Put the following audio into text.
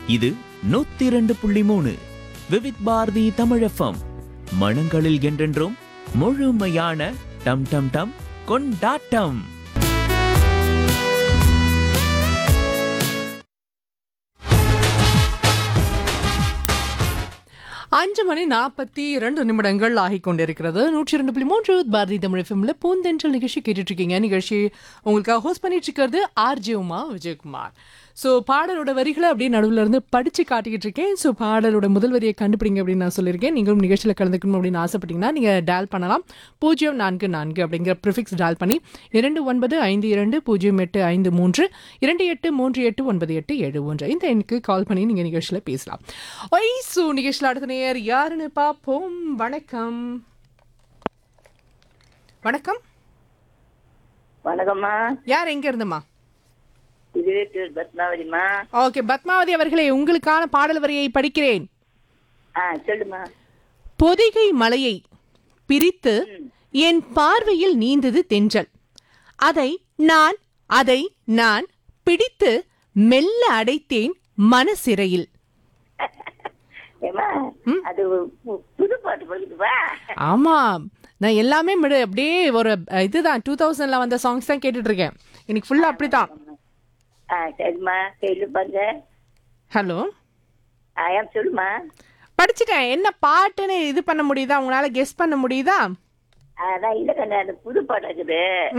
இது நூத்தி இரண்டு புள்ளி மூணு விவித் பாரதி தமிழஃபம் மனங்களில் என்றென்றும் முழுமையான டம் டம் டம் கொண்டாட்டம் அஞ்சு மணி நாற்பத்தி இரண்டு நிமிடங்கள் ஆகிக் கொண்டிருக்கிறது நூற்றி இரண்டு புள்ளி மூன்று பாரதி தமிழ் ஃபிலிம்ல பூந்தென்றல் நிகழ்ச்சி கேட்டுட்டு இருக்கீங்க நிகழ்ச்சி உங்களுக்காக ஹோஸ்ட் பண்ணிட்டு இருக்கிறது ஆர்ஜே உமா விஜயகுமார் ஸோ பாடலோட வரிகளை அப்படியே நடுவில் இருந்து படிச்சு காட்டிக்கிட்டு இருக்கேன் ஸோ பாடலோட முதல் வரியை கண்டுபிடிங்க அப்படின்னு நான் சொல்லியிருக்கேன் நீங்களும் நிகழ்ச்சியில் கலந்துக்கணும் அப்படின்னு ஆசைப்பட்டீங்கன்னா நீங்கள் டயல் பண்ணலாம் பூஜ்ஜியம் நான்கு நான்கு அப்படிங்கிற ப்ரிஃபிக்ஸ் டயல் பண்ணி இரண்டு ஒன்பது ஐந்து இரண்டு பூஜ்ஜியம் எட்டு ஐந்து மூன்று இரண்டு எட்டு மூன்று எட்டு ஒன்பது எட்டு ஏழு ஒன்று இந்த எண்ணுக்கு கால் பண்ணி நீங்கள் நிகழ்ச்சியில் பேசலாம் ஒய் சு நிகழ்ச்சியில் அடுத்த நேர் யாருன்னு பார்ப்போம் வணக்கம் வணக்கம் வணக்கம்மா யார் எங்க இருந்துமா இதுவே திரு பத்மாவதிம்மா ஓகே பத்மாவதி அவர்களே உங்களுக்கான பாடல் வரியை படிக்கிறேன் ஆ சொல்லுமா பொதிகை மலையை பிரித்து என் பார்வையில் நீந்தது தென்றல் அதை நான் அதை நான் பிடித்து மெல்ல அடைத்தேன் மனசிறையில் ஏமா அது பு- புது பாட்டு படிக்குதுப்பா ஆமா நான் எல்லாமே மிடு அப்படியே ஒரு அஹ், இதுதான் டூ தௌசண்ட்ல வந்த சாங்ஸ் தான் கேட்டுட்டு இருக்கேன் இன்னைக்கு ஃபுல்லா அப்படிதான் ஆ சரிம்மா சொல்லு பாருங்க ஹலோ ஆயா சொல்லுமா படிச்சுட்டேன் என்ன பாட்டுன்னு இது பண்ண முடியுதா உங்களால கெஸ் பண்ண முடியுதா அதான் இல்லை கண்ணு அந்த புது பாட்டு இருக்குது